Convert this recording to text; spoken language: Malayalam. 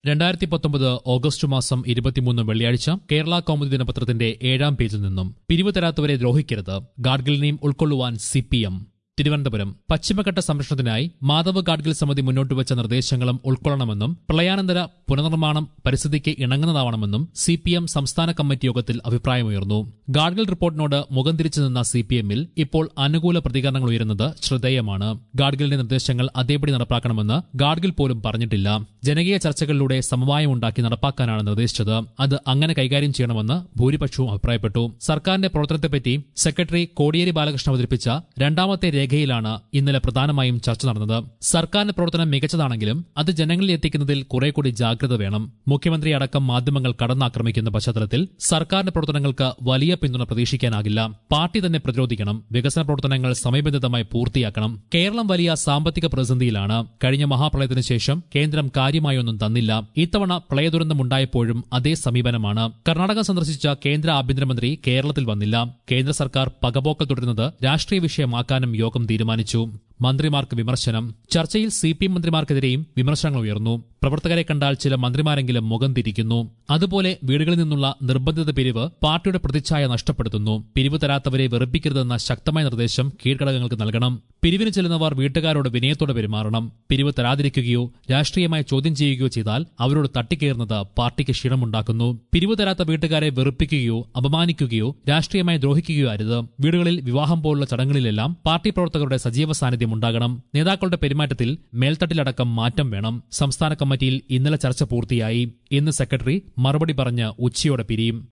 രണ്ടായിരത്തി പത്തൊമ്പത് ഓഗസ്റ്റ് മാസം ഇരുപത്തിമൂന്ന് വെള്ളിയാഴ്ച കേരള കൗമുദി ദിനപത്രത്തിന്റെ ഏഴാം പേജിൽ നിന്നും പിരിവ് തരാത്തവരെ ദ്രോഹിക്കരുത് ഗാഡ്ഗിലിനെയും ഉൾക്കൊള്ളുവാൻ സി പി എം തിരുവനന്തപുരം പശ്ചിമഘട്ട സംരക്ഷണത്തിനായി മാധവ് ഗാഡ്ഗിൽ സമിതി മുന്നോട്ട് വെച്ച നിർദ്ദേശങ്ങളും ഉൾക്കൊള്ളണമെന്നും പ്രളയാനന്തര പുനർനിർമ്മാണം പരിസ്ഥിതിക്ക് ഇണങ്ങുന്നതാവണമെന്നും സി പി എം സംസ്ഥാന കമ്മിറ്റി യോഗത്തിൽ അഭിപ്രായമുയർന്നു ഗാഡ്ഗിൽ റിപ്പോർട്ടിനോട് മുഖം തിരിച്ചു നിന്ന സി പി എമ്മിൽ ഇപ്പോൾ അനുകൂല പ്രതികരണങ്ങൾ ഉയരുന്നത് ശ്രദ്ധേയമാണ് ഗാഡ്ഗിലിന്റെ നിർദ്ദേശങ്ങൾ അതേപടി നടപ്പാക്കണമെന്ന് ഗാഡ്ഗിൽ പോലും പറഞ്ഞിട്ടില്ല ജനകീയ ചർച്ചകളിലൂടെ സമവായം ഉണ്ടാക്കി നടപ്പാക്കാനാണ് നിർദ്ദേശിച്ചത് അത് അങ്ങനെ കൈകാര്യം ചെയ്യണമെന്ന് ഭൂരിപക്ഷവും അഭിപ്രായപ്പെട്ടു സർക്കാരിന്റെ പ്രവർത്തനത്തെപ്പറ്റി സെക്രട്ടറി കോടിയേരി ബാലകൃഷ്ണൻ അവതരിപ്പിച്ച രണ്ടാമത്തെ രേഖയിലാണ് ഇന്നലെ പ്രധാനമായും ചർച്ച നടന്നത് സർക്കാരിന്റെ പ്രവർത്തനം മികച്ചതാണെങ്കിലും അത് ജനങ്ങളിൽ എത്തിക്കുന്നതിൽ കുറെ കൂടി ജാഗ്രത വേണം മുഖ്യമന്ത്രി അടക്കം മാധ്യമങ്ങൾ കടന്നാക്രമിക്കുന്ന പശ്ചാത്തലത്തിൽ സർക്കാരിന്റെ പ്രവർത്തനങ്ങൾക്ക് വലിയ പിന്തുണ പ്രതീക്ഷിക്കാനാകില്ല പാർട്ടി തന്നെ പ്രതിരോധിക്കണം വികസന പ്രവർത്തനങ്ങൾ സമയബന്ധിതമായി പൂർത്തിയാക്കണം കേരളം വലിയ സാമ്പത്തിക പ്രതിസന്ധിയിലാണ് കഴിഞ്ഞ മഹാപ്രളയത്തിനു ശേഷം കേന്ദ്രം കാര്യമായൊന്നും തന്നില്ല ഇത്തവണ പ്രളയദുരന്തമുണ്ടായപ്പോഴും അതേ സമീപനമാണ് കർണാടക സന്ദർശിച്ച കേന്ദ്ര ആഭ്യന്തരമന്ത്രി കേരളത്തിൽ വന്നില്ല കേന്ദ്ര സർക്കാർ പകപോക്കൽ തുടരുന്നത് രാഷ്ട്രീയ വിഷയമാക്കാനും യോഗം തീരുമാനിച്ചു മന്ത്രിമാർക്ക് വിമർശനം ചർച്ചയിൽ സി പി എം മന്ത്രിമാർക്കെതിരെയും വിമർശനങ്ങൾ ഉയർന്നു പ്രവർത്തകരെ കണ്ടാൽ ചില മന്ത്രിമാരെങ്കിലും മുഖം തിരിക്കുന്നു അതുപോലെ വീടുകളിൽ നിന്നുള്ള നിർബന്ധിത പിരിവ് പാർട്ടിയുടെ പ്രതിച്ഛായ നഷ്ടപ്പെടുത്തുന്നു പിരിവ് തരാത്തവരെ വെറുപ്പിക്കരുതെന്ന ശക്തമായ നിർദ്ദേശം കീഴ്ഘടകങ്ങൾക്ക് നൽകണം പിരിവിന് ചെല്ലുന്നവർ വീട്ടുകാരോട് വിനയത്തോടെ പെരുമാറണം പിരിവ് തരാതിരിക്കുകയോ രാഷ്ട്രീയമായി ചോദ്യം ചെയ്യുകയോ ചെയ്താൽ അവരോട് തട്ടിക്കയറുന്നത് പാർട്ടിക്ക് ക്ഷീണമുണ്ടാക്കുന്നു പിരിവ് തരാത്ത വീട്ടുകാരെ വെറുപ്പിക്കുകയോ അപമാനിക്കുകയോ രാഷ്ട്രീയമായി ദ്രോഹിക്കുകയോ അരുത് വീടുകളിൽ വിവാഹം പോലുള്ള ചടങ്ങുകളിലെല്ലാം പാർട്ടി പ്രവർത്തകരുടെ സജീവ സാന്നിധ്യം ഉണ്ടാകണം നേതാക്കളുടെ പെരുമാറ്റത്തിൽ മേൽത്തട്ടിലടക്കം മാറ്റം വേണം സംസ്ഥാന കമ്മിറ്റിയിൽ ഇന്നലെ ചർച്ച പൂർത്തിയായി ഇന്ന് സെക്രട്ടറി മറുപടി പറഞ്ഞ് ഉച്ചയോടെ പിരിയും